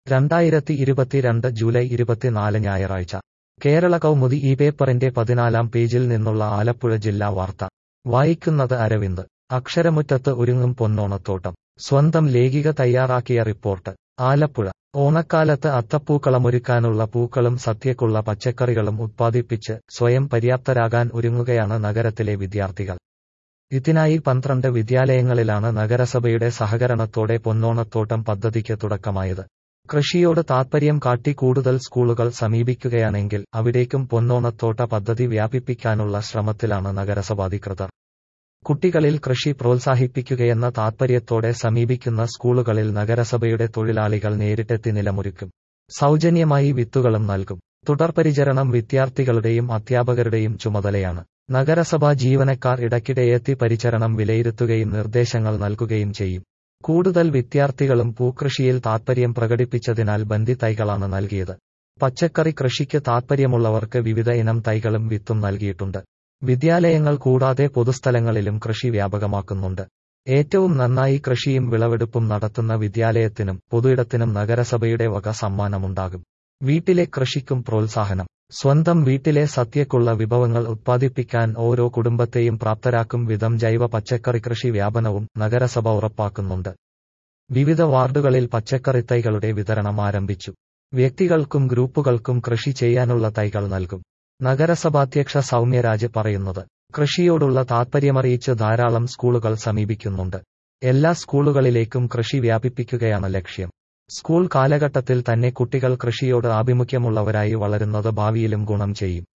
രണ്ടായിരത്തി ഇരുപത്തിരണ്ട് ജൂലൈ ഇരുപത്തിനാല് ഞായറാഴ്ച കേരള കൗമുദി ഈ പേപ്പറിന്റെ പതിനാലാം പേജിൽ നിന്നുള്ള ആലപ്പുഴ ജില്ലാ വാർത്ത വായിക്കുന്നത് അരവിന്ദ് അക്ഷരമുറ്റത്ത് ഒരുങ്ങും പൊന്നോണത്തോട്ടം സ്വന്തം ലേഖിക തയ്യാറാക്കിയ റിപ്പോർട്ട് ആലപ്പുഴ ഓണക്കാലത്ത് അത്തപ്പൂക്കളമൊരുക്കാനുള്ള പൂക്കളും സദ്യക്കുള്ള പച്ചക്കറികളും ഉത്പാദിപ്പിച്ച് സ്വയം പര്യാപ്തരാകാൻ ഒരുങ്ങുകയാണ് നഗരത്തിലെ വിദ്യാർത്ഥികൾ ഇതിനായി പന്ത്രണ്ട് വിദ്യാലയങ്ങളിലാണ് നഗരസഭയുടെ സഹകരണത്തോടെ പൊന്നോണത്തോട്ടം പദ്ധതിക്ക് തുടക്കമായത് കൃഷിയോട് താൽപര്യം കാട്ടി കൂടുതൽ സ്കൂളുകൾ സമീപിക്കുകയാണെങ്കിൽ അവിടേക്കും പൊന്നോണത്തോട്ട പദ്ധതി വ്യാപിപ്പിക്കാനുള്ള ശ്രമത്തിലാണ് നഗരസഭാധികൃതർ കുട്ടികളിൽ കൃഷി പ്രോത്സാഹിപ്പിക്കുകയെന്ന താൽപര്യത്തോടെ സമീപിക്കുന്ന സ്കൂളുകളിൽ നഗരസഭയുടെ തൊഴിലാളികൾ നേരിട്ടെത്തി നിലമൊരുക്കും സൗജന്യമായി വിത്തുകളും നൽകും തുടർപരിചരണം വിദ്യാർത്ഥികളുടെയും അധ്യാപകരുടെയും ചുമതലയാണ് നഗരസഭാ ജീവനക്കാർ ഇടയ്ക്കിടെയെത്തി പരിചരണം വിലയിരുത്തുകയും നിർദ്ദേശങ്ങൾ നൽകുകയും ചെയ്യും കൂടുതൽ വിദ്യാർത്ഥികളും പൂക്കൃഷിയിൽ താൽപര്യം പ്രകടിപ്പിച്ചതിനാൽ ബന്ദി തൈകളാണ് നൽകിയത് പച്ചക്കറി കൃഷിക്ക് താൽപര്യമുള്ളവർക്ക് വിവിധ ഇനം തൈകളും വിത്തും നൽകിയിട്ടുണ്ട് വിദ്യാലയങ്ങൾ കൂടാതെ പൊതുസ്ഥലങ്ങളിലും കൃഷി വ്യാപകമാക്കുന്നുണ്ട് ഏറ്റവും നന്നായി കൃഷിയും വിളവെടുപ്പും നടത്തുന്ന വിദ്യാലയത്തിനും പൊതുയിടത്തിനും നഗരസഭയുടെ വക സമ്മാനമുണ്ടാകും വീട്ടിലെ കൃഷിക്കും പ്രോത്സാഹനം സ്വന്തം വീട്ടിലെ സത്യക്കുള്ള വിഭവങ്ങൾ ഉത്പാദിപ്പിക്കാൻ ഓരോ കുടുംബത്തെയും പ്രാപ്തരാക്കും വിധം ജൈവ പച്ചക്കറി കൃഷി വ്യാപനവും നഗരസഭ ഉറപ്പാക്കുന്നുണ്ട് വിവിധ വാർഡുകളിൽ പച്ചക്കറിത്തൈകളുടെ വിതരണം ആരംഭിച്ചു വ്യക്തികൾക്കും ഗ്രൂപ്പുകൾക്കും കൃഷി ചെയ്യാനുള്ള തൈകൾ നൽകും നഗരസഭാധ്യക്ഷ സൗമ്യരാജ് പറയുന്നത് കൃഷിയോടുള്ള താൽപര്യമറിയിച്ച് ധാരാളം സ്കൂളുകൾ സമീപിക്കുന്നുണ്ട് എല്ലാ സ്കൂളുകളിലേക്കും കൃഷി വ്യാപിപ്പിക്കുകയാണ് ലക്ഷ്യം സ്കൂൾ കാലഘട്ടത്തിൽ തന്നെ കുട്ടികൾ കൃഷിയോട് ആഭിമുഖ്യമുള്ളവരായി വളരുന്നത് ഭാവിയിലും ഗുണം ചെയ്യും